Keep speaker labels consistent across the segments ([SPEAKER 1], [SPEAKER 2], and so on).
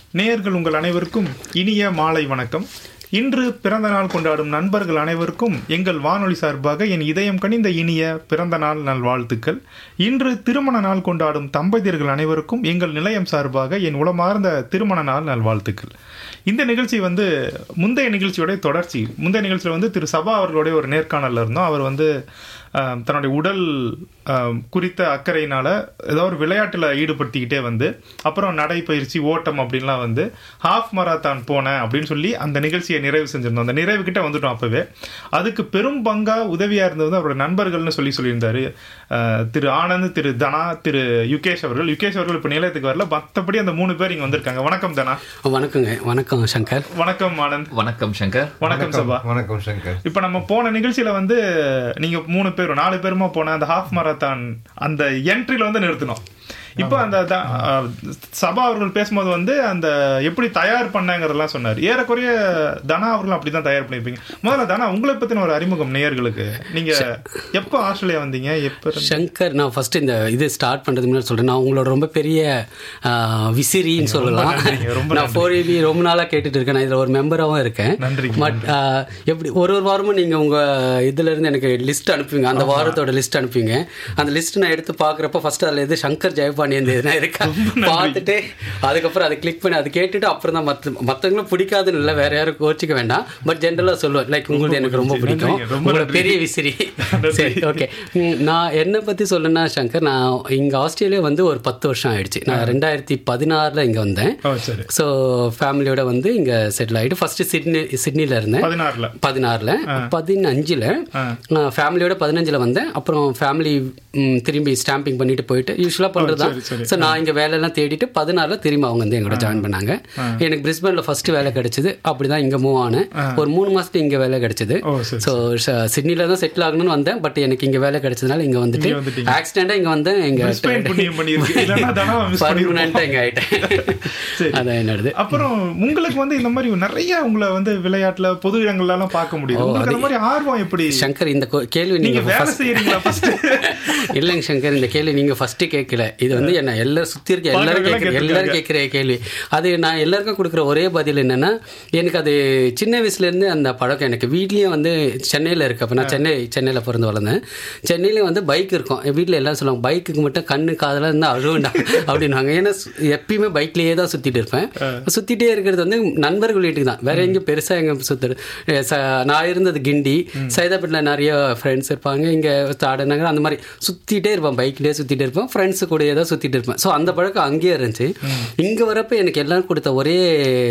[SPEAKER 1] நேயர்கள் உங்கள் அனைவருக்கும் இனிய மாலை வணக்கம் இன்று பிறந்த நாள் கொண்டாடும் நண்பர்கள் அனைவருக்கும் எங்கள் வானொலி சார்பாக என் இதயம் கனிந்த இனிய பிறந்த நாள் நல்வாழ்த்துக்கள் இன்று திருமண நாள் கொண்டாடும் தம்பதியர்கள் அனைவருக்கும் எங்கள் நிலையம் சார்பாக என் உளமார்ந்த திருமண நாள் நல்வாழ்த்துக்கள் இந்த நிகழ்ச்சி வந்து முந்தைய நிகழ்ச்சியோட தொடர்ச்சி முந்தைய நிகழ்ச்சியில் வந்து திரு சபா அவர்களுடைய ஒரு நேர்காணல்ல இருந்தோம் அவர் வந்து ஆஹ், தன்னுடைய உடல் ஆஹ், குறித்த அக்கறையினால ஏதோ ஒரு விளையாட்டில் ஈடுபடுத்திக்கிட்டே வந்து அப்புறம் நடைப்பயிற்சி ஓட்டம் அப்படின்லாம் வந்து ஹாஃப் மராத்தான் போனேன் அப்படின்னு சொல்லி அந்த நிகழ்ச்சியை நிறைவு செஞ்சிருந்தோம் அந்த நிறைவு கிட்ட வந்துட்டோம் அப்பவே அதுக்கு பெரும் பங்கா உதவியா இருந்தது வந்து அவரோட நண்பர்கள்னு சொல்லி சொல்லியிருந்தாரு ஆஹ், திரு ஆனந்த் திரு தனா திரு யுகேஷ் அவர்கள் யுகேஷ் அவர்கள் இப்போ நிலையத்துக்கு வரல மற்றபடி அந்த மூணு பேர் இங்க வந்திருக்காங்க வணக்கம் தனா
[SPEAKER 2] வணக்கங்க வணக்கம் சங்கர்
[SPEAKER 1] வணக்கம் ஆனந்த்
[SPEAKER 3] வணக்கம் சங்கர்
[SPEAKER 1] வணக்கம் சபா
[SPEAKER 4] வணக்கம் சங்கர்
[SPEAKER 1] இப்ப நம்ம போன நிகழ்ச்சியில வந்து நீங்க மூணு பேரும் நாலு பேருமா போன அந்த ஹாஃப் மராத்தான் அந்த என்ட்ரில வந்து நிறுத்தினோம் இப்போ அந்த த- அஹ், சபா அவர்கள் பேசும்போது வந்து அந்த எப்படி தயார் பண்ணாங்கிறதெல்லாம் சொன்னார் ஏறக்குறைய தனா அவர்களும் அப்படிதான் தயார் பண்ணிருப்பீங்க முதல்ல தனா உங்களை பத்தின ஒரு அறிமுகம் நேயர்களுக்கு நீங்க எப்போ ஆஸ்திரேலியா வந்தீங்க எப்ப இருந்து-
[SPEAKER 2] சங்கர் நான் ஃபர்ஸ்ட் இந்த இது ஸ்டார்ட் பண்றதுக்கு முன்னாடி சொல்றேன் நான் உங்களோட ரொம்ப பெரிய ஆ, விசிறின்னு சொல்லலாம்
[SPEAKER 1] நன்றிங்க, ரொம்ப
[SPEAKER 2] நான் ஃபோர் இபி ரொம்ப நாளா கேட்டுட்டு இருக்கேன் நான் இதுல ஒரு மெம்பராகவும் இருக்கேன்
[SPEAKER 1] நன்றிங்க,
[SPEAKER 2] பட் எப்படி ஒரு ஒரு வாரமும் நீங்க உங்க இதுல இருந்து எனக்கு லிஸ்ட் அனுப்புவீங்க அந்த வாரத்தோட லிஸ்ட் அனுப்புவீங்க அந்த லிஸ்ட் நான் எடுத்து பாக்குறப்ப ஃபர்ஸ்ட் அதுல இது சங்கர் ஜெயபாண்டியன் எதுனா இருக்கா பார்த்துட்டு அதுக்கப்புறம் அதை கிளிக் பண்ணி அதை கேட்டுட்டு அப்புறம் தான் மற்ற மற்றவங்களும் பிடிக்காதுன்னு இல்லை வேற யாரும் கோச்சிக்க வேண்டாம் பட் ஜென்ரலா சொல்லுவேன் லைக் உங்களுக்கு எனக்கு ரொம்ப பிடிக்கும்
[SPEAKER 1] நன்றிங்க, ரொம்ப
[SPEAKER 2] உங்களோட
[SPEAKER 1] நன்றி.
[SPEAKER 2] பெரிய விசிறி சரி ஓகே நான் என்னை பற்றி சொல்லணும்னா சங்கர் நான் இங்கே ஆஸ்திரேலியா வந்து ஒரு பத்து வருஷம் ஆயிடுச்சு நான் ரெண்டாயிரத்தி பதினாறில் இங்கே வந்தேன்
[SPEAKER 1] ஓ சரி
[SPEAKER 2] ஸோ ஃபேமிலியோட வந்து இங்கே செட்டில் ஆகிட்டு ஃபர்ஸ்ட் சிட்னி சிட்னியில் இருந்தேன்
[SPEAKER 1] பதினாறுல
[SPEAKER 2] பதினாறில் பதினஞ்சில் ஃபேமிலியோட பதினஞ்சில் வந்தேன் அப்புறம் ஃபேமிலி திரும்பி ஸ்டாம்பிங் பண்ணிட்டு போயிட்டு யூஸ்வலாக பண்ணுறது தான்
[SPEAKER 1] சரி, சரி.
[SPEAKER 2] ஸோ நான் இங்கே வேலையெல்லாம் தேடிட்டு பதினாறில் திரும்பி அவங்க வந்து எங்களோட ஜாயின் பண்ணாங்க எனக்கு பிரிஸ்பனில் ஃபர்ஸ்ட் வேலை கிடைச்சது அப்படி தான் இங்கே மூவ் ஆனேன் ஒரு மூணு மாதத்துக்கு இங்கே வேலை கிடைச்சது
[SPEAKER 1] ஓ சரி
[SPEAKER 2] ஸோ சிட்னியில் தான் செட்டில் ஆகணும்னு வந்தேன் பட் எனக்கு இங்கே வேலை கிடைச்சதுனால இங்கே வந்துட்டு
[SPEAKER 1] இங்க வந்துட்டீங்க.
[SPEAKER 2] ஆக்சிடெண்ட்டாக இங்கே வந்தேன் இங்கே
[SPEAKER 1] Brisbane புண்ணியம் பண்ணியிருக்கு இல்லைன்னா தனா மிஸ் பண்ணிருப்போம்
[SPEAKER 2] பர்மனெண்ட்டாக இங்கே ஆகிட்டேன் அதான் என்னது
[SPEAKER 1] அப்புறம் உங்களுக்கு வந்து இந்த மாதிரி நிறைய உங்களை வந்து விளையாட்டுல பொது இடங்கள்ல எல்லாம் பார்க்க முடியுது உங்களுக்கு அந்த மாதிரி ஆர்வம் எப்படி
[SPEAKER 2] சங்கர் இந்த கொ- கேள்வி
[SPEAKER 1] நீங்க
[SPEAKER 2] நீங்க
[SPEAKER 1] வேலை செய்யறீங்களா ஃபர்ஸ்ட்
[SPEAKER 2] இல்லைங்க சங்கர் இந்த கேள்வி நீங்க ஃபர்ஸ்ட் கேட்கல இது வந்து என்ன எல்லாரும் சுத்தி இருக்க எல்லாரும்
[SPEAKER 1] பார்க்கறவங்க
[SPEAKER 2] கேட்குற எல்லாரும் கேட்குற கேள்வி அது நான் எல்லாருக்கும் கொடுக்குற ஒரே பதில் என்னன்னா எனக்கு அது சின்ன வயசுல இருந்து அந்த பழக்கம் எனக்கு வீட்லயும் வந்து சென்னையில இருக்கு அப்ப நான் சென்னை சென்னையில பிறந்து வளர்ந்தேன் சென்னையிலயும் வந்து பைக் இருக்கும் என் வீட்ல எல்லாம் சொல்லுவாங்க பைக்குக்கு மட்டும் கண்ணு காதெல்லாம் இருந்தால் அழுவேண்டா அப்படின்வாங்க ஏன்னா சு- எப்பயுமே பைக்லயே தான் சுத்திட்டு இருப்பேன் சுத்திட்டே இருக்கிறது வந்து நண்பர்கள் வீட்டுக்கு தான் வேற எங்கேயும் பெருசா எங்க சுத்துறது அஹ் ச- நான் இருந்தது கிண்டி சைதாப்பேட்டில் நிறைய ஃப்ரெண்ட்ஸ் இருப்பாங்க இங்கே தாடநகர் அந்த மாதிரி சுற்றிட்டே இருப்பேன் பைக்லேயே சுற்றிட்டு இருப்பேன் ஃப்ரெண்ட்ஸு கூடயே தான் சுற்றிட்டு இருப்பேன் ஸோ அந்த பழக்கம் அங்கேயே இருந்துச்சு இங்கே வரப்போ எனக்கு எல்லாரும் கொடுத்த ஒரே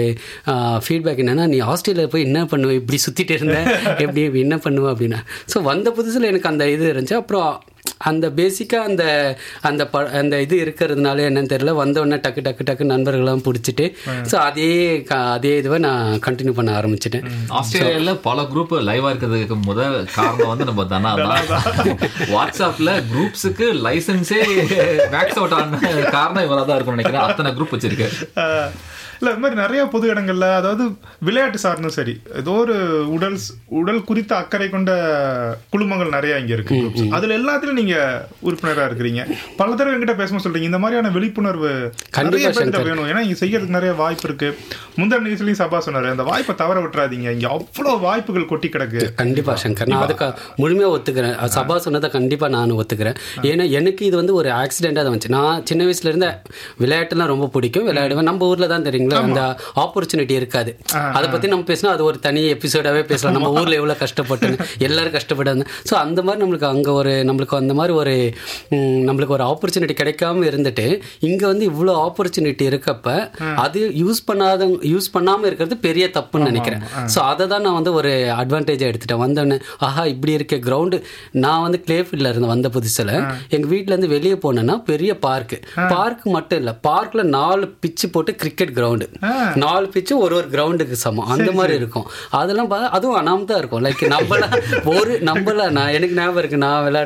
[SPEAKER 2] ஃபீட்பேக் என்னன்னா நீ ஆஸ்திரேலியா போய் என்ன பண்ணுவ இப்படி சுற்றிட்டு இருந்த எப்படி என்ன பண்ணுவ அப்படின்னா ஸோ வந்த புதுசில் எனக்கு அந்த இது இருந்துச்சு அப்புறம் அந்த பேசிக்காக அந்த அந்த ப அந்த இது இருக்கிறதுனால என்னன்னு தெரியல வந்த உடனே டக்கு டக்கு டக்கு நண்பர்கள்லாம் பிடிச்சிட்டு ஸோ அதே க- அதே இதுவை நான் கண்டினியூ பண்ண ஆரம்பிச்சிட்டேன்
[SPEAKER 3] ஆஸ்திரேலியால பல குரூப் லைவா இருக்கிறதுக்கு முதல் காரணம் வந்து நம்ம தனா தான் வாட்ஸ்அப்ல குரூப்ஸுக்கு லைசன்ஸே மேக்ஸ் அவுட் ஆன காரணம் இவரா தான் இருக்கும் நினைக்கிறேன் அத்தனை குரூப் வச்சிருக்கு
[SPEAKER 1] ஆஹ் இல்ல இந்த மாதிரி நிறைய பொது இடங்கள்ல அதாவது விளையாட்டு சார்ந்தும் சரி ஏதோ ஒரு உடல் ஸ்- உடல் குறித்த அக்கறை கொண்ட குழுமங்கள் நிறைய இங்க இருக்கு groups. அதுல எல்லாத்துலயும் நீங்க உறுப்பினரா இருக்கிறீங்க பல தடவை என்கிட்ட பேசும்போது சொல்றீங்க இந்த மாதிரியான விழிப்புணர்வு நிறைய பேர்கிட்ட வேணும் ஏன்னா இங்க செய்யறதுக்கு நிறைய வாய்ப்பு இருக்கு முந்தின நிகழ்ச்சியிலையும் சபா சொன்னாரு அந்த வாய்ப்பை தவற விட்டுறாதீங்க இங்க அவ்வளவு வாய்ப்புகள் கொட்டி கிடக்கு
[SPEAKER 2] கண்டிப்பா சங்கர் நான் அதுக்கு முழுமையாக ஒத்துக்கிறேன் அது சபா சொன்னதை கண்டிப்பா நான் ஒத்துக்கிறேன் ஏன்னா எனக்கு இது வந்து ஒரு ஆக்சிடென்ட்டாக தான் வந்துச்சு நான் சின்ன வயசுல இருந்த விளையாட்டுலாம் ரொம்ப பிடிக்கும் விளையாடுவேன் நம்ம ஊர்ல தான் தெரியுங்களா அந்த ஆப்பர்ச்சுனிட்டி இருக்காது அதை பத்தி நம்ம பேசினா அது ஒரு தனி எபிசோடாவே பேசலாம் நம்ம ஊர்ல எவ்வளவு கஷ்டப்பட்டுன்னு எல்லாரும் கஷ்டப்பட்டாங்க ஸோ அந்த மாதிரி நம்மளுக்கு அங்க ஒரு நம்மளுக்கு அந்த மாதிரி ஒரு ம், நம்மளுக்கு ஒரு ஆப்பர்ச்சுனிட்டி கிடைக்காம இருந்துட்டு இங்க வந்து இவ்வளோ ஆப்பர்ச்சுனிட்டி இருக்கப்ப அது யூஸ் பண்ணாத யூஸ் பண்ணாம இருக்கிறது பெரிய தப்புன்னு நினைக்கிறேன் ஸோ அதை தான் நான் வந்து ஒரு அட்வான்டேஜாக எடுத்துட்டேன் வந்தோடனே ஆஹா இப்படி இருக்க கிரவுண்டு நான் வந்து கிளேஃபீல்டில் இருந்த வந்த புதுசில் எங்கள் வீட்டிலேருந்து வெளியே போனேன்னா பெரிய பார்க்கு பார்க் மட்டும் இல்லை பார்க்கில் நாலு பிச்சு போட்டு கிரிக்கெட் கிரவுண்டு நாலு பிச்சு ஒரு ஒரு கிரவுண்டுக்கு சமம் அந்த மாதிரி இருக்கும் அதெல்லாம் பார்த்தா அதுவும் அனாமதா இருக்கும் லைக் நம்மள ஒரு நம்மள நான் எனக்கு ஞாபகம் இருக்கு நான் விளையாடின காலத்துல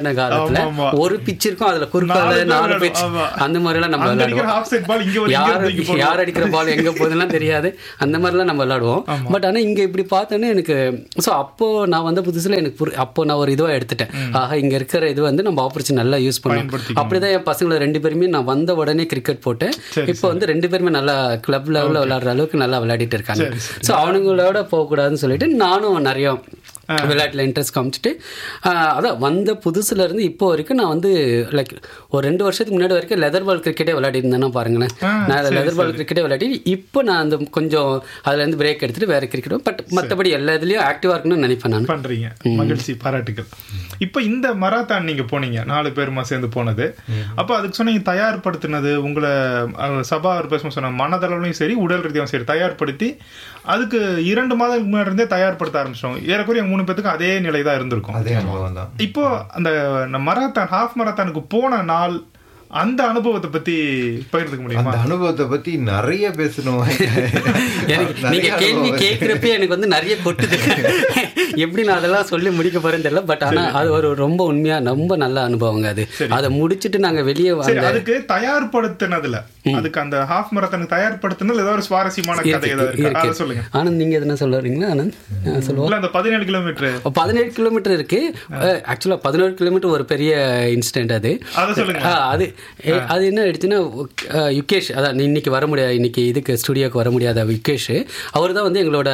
[SPEAKER 2] பக்கத்துல
[SPEAKER 1] ஆமா, ஆமா.
[SPEAKER 2] ஒரு பிச் இருக்கும் அதுல குறுக்கால
[SPEAKER 1] நாலு பேர்
[SPEAKER 2] நாலு
[SPEAKER 1] விளையாடுவோம்.
[SPEAKER 2] பிச்
[SPEAKER 1] ஆமா.
[SPEAKER 2] அந்த மாதிரிலாம் நம்ம
[SPEAKER 1] அங்க அடிக்கிற
[SPEAKER 2] விளையாடுவோம்
[SPEAKER 1] half set ball இங்க ஒரு இங்க
[SPEAKER 2] யார்
[SPEAKER 1] தூக்கி போடுவோம்.
[SPEAKER 2] யார் அடிக்கிற பால் எங்க போகுதுலாம் தெரியாது அந்த மாதிரிலாம் நம்ம விளையாடுவோம் பட் ஆனா இங்க இப்படி பார்த்தோன்னே எனக்கு ஸோ அப்போ நான் வந்த புதுசுல எனக்கு புரி- அப்போ நான் ஒரு இதுவா எடுத்துட்டேன் ஆஹா இங்க இருக்கிற இது வந்து நம்ம ஆப்பர்ச்சுனிட்டி நல்லா யூஸ் பண்ணலாம்
[SPEAKER 1] பயன்படுத்திக்கணும்.
[SPEAKER 2] அப்படிதான் என் பசங்களை ரெண்டு பேருமே நான் வந்த உடனே கிரிக்கெட் போட்டேன் இப்போ வந்து ரெண்டு பேருமே நல்லா கிளப் லெவலில் விளையாடுற அளவுக்கு நல்லா விளையாடிட்டு இருக்காங்க ஸோ அவனுங்களோட போகக்கூடாதுன்னு சொல்லிட்டு நானும் நிறைய விளையாட்டில் இன்ட்ரெஸ்ட் காமிச்சிட்டு ஆஹ், அதான் வந்த புதுசுல இருந்து இப்போ வரைக்கும் நான் வந்து லைக் ஒரு ரெண்டு வருஷத்துக்கு முன்னாடி வரைக்கும் லெதர் பால் கிரிக்கெட்டே விளையாடி இருந்தேன்னா பாருங்களேன் நான் லெதர் பால் கிரிக்கெட்டே விளையாடி இப்போ நான் அந்த கொஞ்சம் அதுல இருந்து பிரேக் எடுத்துட்டு வேற கிரிக்கெட் பட் மற்றபடி எல்லா இதுலயும் ஆக்டிவா இருக்கணும்னு நினைப்பேன் நான்
[SPEAKER 1] பண்றீங்க மகிழ்ச்சி பாராட்டுகள் இப்போ இந்த மராத்தான் நீங்க போனீங்க நாலு பேருமா சேர்ந்து போனது அப்போ அதுக்கு சொன்னீங்க தயார்படுத்தினது உங்களை அஹ், சபா அவர் பேசும்போது சொன்ன மனதளவுலையும் சரி உடல் ரீதியாகவும் சரி தயார்படுத்தி அதுக்கு இரண்டு மாதம் முன்னாடி இருந்தே தயார்படுத்த ஆரம்பிச்சோம் ஏறக்குறைய மூணு பேத்துக்கும் அதே நிலை தான் இருந்திருக்கும்
[SPEAKER 4] அதே அனுபவம் தான்
[SPEAKER 1] இப்போ அந்த மராத்தான் ஹாஃப் மராத்தானுக்கு போன நாள் அந்த அனுபவத்தை பத்தி பகிர்ந்துக்க முடியுமா
[SPEAKER 4] அந்த அனுபவத்தை பத்தி நிறைய பேசணும்
[SPEAKER 2] எனக்கு
[SPEAKER 4] நிறைய
[SPEAKER 2] நீங்க கேள்வி
[SPEAKER 4] அனுபவம்.
[SPEAKER 2] கேட்கிறப்ப எனக்கு வந்து நிறைய கொட்டுது எப்படி நான் அதெல்லாம் சொல்லி முடிக்க போறேன்னு தெரியல பட் ஆனா அது ஒரு ரொம்ப உண்மையா ரொம்ப நல்ல அனுபவங்க அது அதை முடிச்சிட்டு நாங்க வெளியே
[SPEAKER 1] சரி
[SPEAKER 2] வந்த
[SPEAKER 1] அதுக்கு தயார்படுத்தினதுல அதுக்கு அந்த ஹாஃப் மராத்தானுக்கு தயார்படுத்தினதுல ஏதாவது ஒரு சுவாரஸ்யமான கதை ஏதாவது இருக்கா அதை சொல்லுங்க
[SPEAKER 2] ஆனந்த் நீங்க எதுனா சொல்ல வரீங்களா ஆனந்த் நான் சொல்லுவோம்
[SPEAKER 1] இல்ல அந்த பதினேழு கிலோமீட்டர்
[SPEAKER 2] பதினேழு கிலோமீட்டர் இருக்கு ஆக்சுவலா பதினேழு கிலோமீட்டர் ஒரு பெரிய இன்சிடென்ட் அது
[SPEAKER 1] அதை சொல்லுங்க
[SPEAKER 2] ஆ, அது ஏ, அது என்ன ஆயிடுச்சுன்னா அஹ், யுகேஷ் அதான் நீ இன்னைக்கு வர முடியாது இன்னைக்கு இதுக்கு ஸ்டுடியோக்கு வர முடியாத யுகேஷ் அவர் தான் வந்து எங்களோட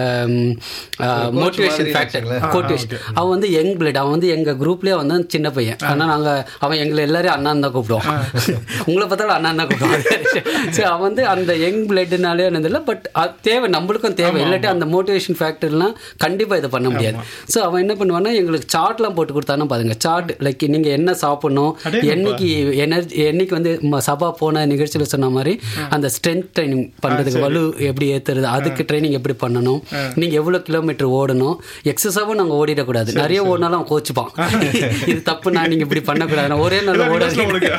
[SPEAKER 2] மோட்டிவேஷன்
[SPEAKER 4] மாதிரி
[SPEAKER 2] ஃபேக்டர்
[SPEAKER 4] நினைச்சீங்களா?
[SPEAKER 2] கோட்டேஷ் அவன் வந்து யங் பிளட் அவன் வந்து எங்க குரூப்லயே வந்து சின்ன பையன் ஆனா நாங்க அவன் எங்களை எல்லாரையும் அண்ணான் தான் கூப்பிடுவோம் உங்களை பார்த்தாலும் அண்ணான் தான் கூப்பிடுவோம் சரி அவன் வந்து அந்த யங் பிளட்னாலே இல்லை பட் தேவை நம்மளுக்கும் தேவை இல்லாட்டி அந்த மோட்டிவேஷன் ஃபேக்டர்லாம் கண்டிப்பா இதை பண்ண முடியாது ஸோ அவன் என்ன பண்ணுவான்னா எங்களுக்கு சார்ட்லாம் போட்டு கொடுத்தானா பாருங்க சார்ட் லைக் நீங்க என்ன சாப்பிடணும் என்னைக்கு எனர்ஜி என்னைக்கு வந்து ம- சபா போன நிகழ்ச்சியில் சொன்ன மாதிரி அந்த ஸ்ட்ரென்த் ட்ரைனிங் பண்றதுக்கு வலு எப்படி ஏத்துறது அதுக்கு ட்ரைனிங் எப்படி பண்ணணும் நீங்க எவ்வளவு கிலோமீட்டர் ஓடணும் எக்ஸஸாவும் நாங்க ஓடிடக்கூடாது நிறைய ஓடினாலும் அவன் கோச்சுப்பான் இது தப்புண்ணா நீங்க இப்படி பண்ணக்கூடாது நான் ஒரே நாள் ஓடாது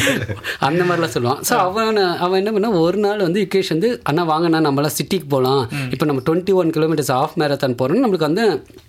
[SPEAKER 2] அந்த மாதிரிலாம் சொல்லுவான் ஸோ அவன் அவன் என்ன பண்ணா ஒரு நாள் வந்து யுகேஷ் வந்து அண்ணா வாங்கண்ணா நம்மளாம் சிட்டிக்கு போகலாம் இப்போ நம்ம twenty one kilometres half marathon போகிறோம்னு நம்மளுக்கு வந்து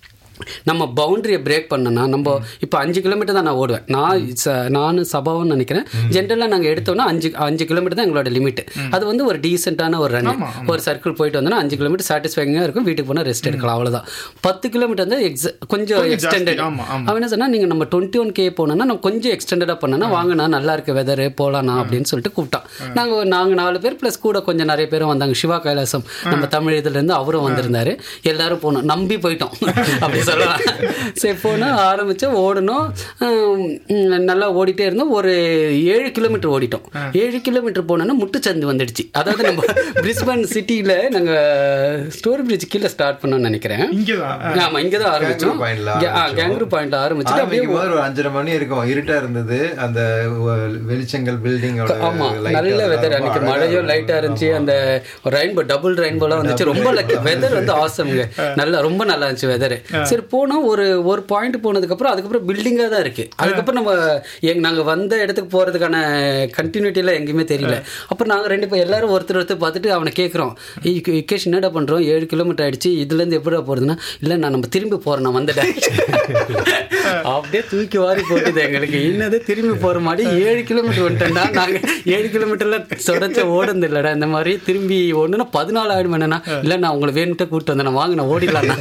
[SPEAKER 2] நம்ம பவுண்டரியை பிரேக் பண்ணனா நம்ம இப்போ அஞ்சு கிலோமீட்டர் தான் நான் ஓடுவேன் நான் ச- நானும் சபாவும் நினைக்கிறேன் ஜென்ரலாக நாங்கள் எடுத்தோம்னா அஞ்சு அஞ்சு கிலோமீட்டர் தான் எங்களோட லிமிட் அது வந்து ஒரு டீசெண்டான ஒரு ரன் ஒரு சர்க்கிள் போயிட்டு வந்தோம்னா அஞ்சு கிலோமீட்டர் சாட்டிஸ்ஃபைங்காக இருக்கும் வீட்டுக்கு போனால் ரெஸ்ட் எடுக்கலாம் அவ்வளோதான் பத்து கிலோமீட்டர் வந்து எக்ஸ கொஞ்சம்
[SPEAKER 1] கொஞ்சம்
[SPEAKER 2] எக்ஸ்டெண்டட்
[SPEAKER 1] ஜாஸ்தி, ஆமா, ஆமா.
[SPEAKER 2] அவன் என்ன சொன்னா நீங்கள் நம்ம டுவெண்ட்டி ஒன் கே போனோம்னா நம்ம கொஞ்சம் எக்ஸ்டெண்டடாக பண்ணனா வாங்கண்ணா நல்லா இருக்கு வெதர் போகலாண்ணா அப்படின்னு சொல்லிட்டு கூப்பிட்டான் நாங்கள் நாங்கள் நாலு பேர் ப்ளஸ் கூட கொஞ்சம் நிறைய பேரும் வந்தாங்க சிவா கைலாசம் நம்ம தமிழ் இதுலேருந்து அவரும் வந்திருந்தாரு எல்லாரும் போனோம் நம்பி போயிட்டோம் அப்படி சொல்லலாம் சரி போனால் ஆரம்பித்தோம் ஓடணும் ஹம், உம், நல்லா ஓடிட்டே இருந்தோம் ஒரு ஏழு கிலோமீட்டர் ஓடிட்டோம் ஏழு கிலோமீட்டர் போனோன்னா முட்டுச்சந்து வந்துடுச்சு அதாவது நம்ம பிரிஸ்பன் சிட்டியில் நாங்கள் ஸ்டோரி பிரிட்ஜ் கீழே ஸ்டார்ட் பண்ணோம்னு நினைக்கிறேன்
[SPEAKER 1] இங்கதான்
[SPEAKER 2] ஆமா இங்கே தான் ஆரம்பிச்சோம்
[SPEAKER 4] Gangroo Point ல
[SPEAKER 2] கேங்க்ரூ பாயிண்ட்ல ஆரம்பிச்சுட்டு அப்படியே
[SPEAKER 4] ஆரம்பிக்கும் போது ஒரு அஞ்சரை மணி இருக்கும் இருட்டா இருந்தது அந்த வ- வெளிச்சங்கள் பில்டிங்கோட
[SPEAKER 2] ஆமா நல்ல வெதர் அன்னைக்கு மழையும் லைட்டா இருந்துச்சு அந்த ரெயின்போ டபுள் ரெயின்போலாம் வந்துச்சு ரொம்ப லக்கி வெதர் வந்து ஆசம்ங்க நல்லா ரொம்ப நல்லா இருந்துச்சு வெதர் சரி போனோம் ஒரு ஒரு பாயிண்ட் போனதுக்கு அப்புறம் அதுக்கப்புறம் பில்டிங்கா தான் இருக்கு அதுக்கப்புறம் நம்ம எங்க நாங்க வந்த இடத்துக்கு போறதுக்கான கண்டினியூட்டி எல்லாம் எங்கேயுமே தெரியல அப்புறம் நாங்க ரெண்டு பேர் எல்லாரும் ஒருத்தர் ஒருத்தர் பார்த்துட்டு அவனை கேட்குறோம் விக்கேஷ் என்னடா பண்றோம் ஏழு கிலோமீட்டர் ஆயிடுச்சு இதுல இருந்து எப்படிடா போறதுன்னா இல்ல நான் நம்ம திரும்பி போறோம் நான் வந்துட்டேன் அப்படியே தூக்கி வாரி போட்டுது எங்களுக்கு என்னது திரும்பி போற மாதிரி ஏழு கிலோமீட்டர் வந்துட்டேன்டா நாங்க ஏழு கிலோமீட்டர்ல தொடச்ச ஓடுந்து இல்லடா இந்த மாதிரி திரும்பி ஒண்ணுன்னா பதினாலு ஆயிடும் என்னன்னா இல்ல நான் உங்களை வேணுட்டு கூப்பிட்டு வந்தேன் நான் வாங்க நான் ஓடிடலாம்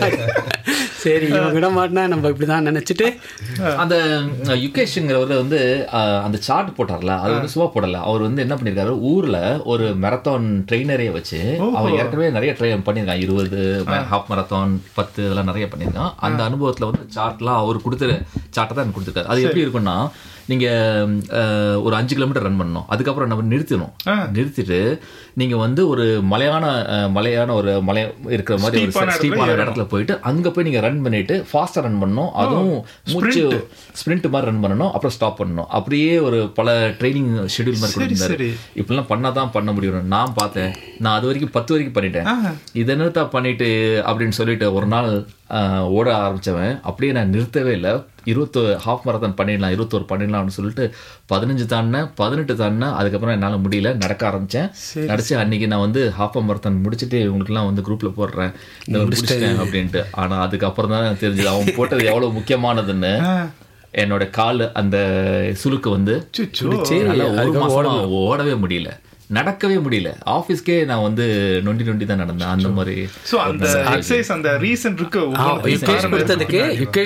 [SPEAKER 2] சரி இவன் விட மாட்டேனா நம்ம இப்படிதான் நினைச்சிட்டு
[SPEAKER 3] அந்த அஹ், யுகேஷ்ங்கிறவர் வந்து அஹ், அந்த சார்ட் போட்டார்ல அது வந்து சும்மா போடல அவர் வந்து என்ன பண்ணிருக்காரு ஊர்ல ஒரு மெரத்தான் ட்ரெயினரே வச்சு அவர் ஏற்கனவே நிறைய ட்ரெயின் பண்ணியிருக்கான் இருபது ஹாஃப் மரத்தான் பத்து இதெல்லாம் நிறைய பண்ணியிருக்கான் அந்த அனுபவத்துல வந்து சார்ட்லாம் அவர் கொடுத்துரு சார்ட்டை தான் எனக்கு கொடுத்துருக்காரு அது எப்படி இருக்கும்னா நீங்க அஹ், ஒரு அஞ்சு கிலோமீட்டர் ரன் பண்ணணும் அதுக்கப்புறம் நம்ம நிறுத்தணும் நிறுத்திட்டு நீங்க வந்து ஒரு மலையான அஹ், மலையான ஒரு மலை இருக்கிற மாதிரி ஒரு
[SPEAKER 1] Steep-ஆன இடத்துல
[SPEAKER 3] ஸ்டீப்பான
[SPEAKER 1] ஏறணும்.
[SPEAKER 3] இடத்துல போயிட்டு அங்க போய் நீங்க ரன் பண்ணிட்டு ஃபாஸ்டா ரன் பண்ணணும் அதுவும் மூச்சு ஸ்பிரிண்ட் மாதிரி ரன் பண்ணணும் அப்புறம் ஸ்டாப் பண்ணணும் அப்படியே ஒரு பல ட்ரைனிங் ஷெட்யூல் மாதிரி கொடுத்திருந்தாரு
[SPEAKER 1] சரி.
[SPEAKER 3] இப்படிலாம் பண்ணாதான் பண்ண முடியும் நான் பார்த்தேன் நான் அது வரைக்கும் பத்து வரைக்கும் பண்ணிட்டேன் இதை என்னத்தா பண்ணிட்டு அப்படின்னு சொல்லிட்டு ஒரு நாள் ஆஹ், ஓட ஆரம்பிச்சவன் அப்படியே நான் நிறுத்தவே இல்லை இருபத்தோ ஹாஃப் மரத்தான் பண்ணிடலாம் இருபத்தோரு பண்ணிடலாம்னு சொல்லிட்டு பதினஞ்சு தாண்டினேன் பதினெட்டு தாண்டினேன் அதுக்கப்புறம் என்னால் முடியல நடக்க ஆரம்பிச்சேன் நடிச்சு அன்னைக்கு நான் வந்து ஹாஃப் மரத்தான் முடிச்சுட்டு இவங்களுக்குலாம் வந்து குரூப்ல போடுறேன் இந்த மாதிரி முடிச்சிட்டேன் அப்படின்ட்டு ஆனா அதுக்கப்புறம் தான் தெரிஞ்சது அவன் போட்டது எவ்வளவு முக்கியமானதுன்னு என்னோட கால் அந்த சுளுக்கு வந்து
[SPEAKER 1] சுச்சோ.
[SPEAKER 3] நல்லா ஒரு
[SPEAKER 2] அதுக்காக
[SPEAKER 3] மாசமா ஓடவே முடியல நடக்கவே முடியல ஆபீஸ்க்கே நான் வந்து நொண்டி நொண்டி தான் நடந்தேன் அந்த மாதிரி
[SPEAKER 1] சோ அந்த எக்ஸசைஸ் அந்த ரீசன் இருக்கு ஒவ்வொன்றுக்கும்
[SPEAKER 2] யுகேஷ்
[SPEAKER 1] காரணம் இருக்கு
[SPEAKER 2] கொடுத்ததுக்கு
[SPEAKER 1] பின்னாடி.
[SPEAKER 2] யுகேஷ்